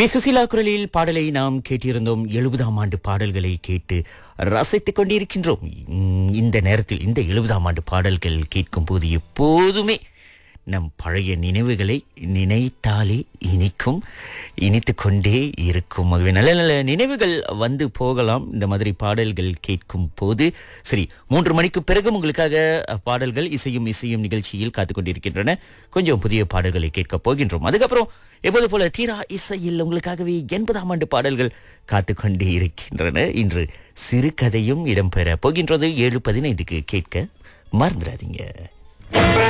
B Susheela குரலில் பாடலை நாம் கேட்டிருந்தோம் எழுபதாம் ஆண்டு பாடல்களை கேட்டு ரசித்துக் கொண்டிருக்கின்றோம் உம், இந்த நேரத்தில் இந்த எழுபதாம் ஆண்டு பாடல்கள் கேட்கும் போது எப்போதுமே நம் பழைய நினைவுகளை நினைத்தாலே இனிக்கும் இனித்து கொண்டே இருக்கும் ஆகவே நல்ல நல்ல நினைவுகள் வந்து போகலாம் இந்த மாதிரி பாடல்கள் கேட்கும் போது சரி மூன்று மணிக்கு பிறகு உங்களுக்காக அஹ், பாடல்கள் இசையும் இசையும் நிகழ்ச்சியில் காத்துக் கொண்டிருக்கின்றன கொஞ்சம் புதிய பாடல்களை கேட்கப் போகின்றோம் அதுக்கப்புறம் எப்போது போல தீரா இசையில் உங்களுக்காகவே எண்பதாம் ஆண்டு பாடல்கள் காத்து கொண்டே இருக்கின்றன இன்று சிறுகதையும் இடம்பெற போகின்றது ஏழு பதினைந்துக்கு கேட்க மறந்துடாதீங்க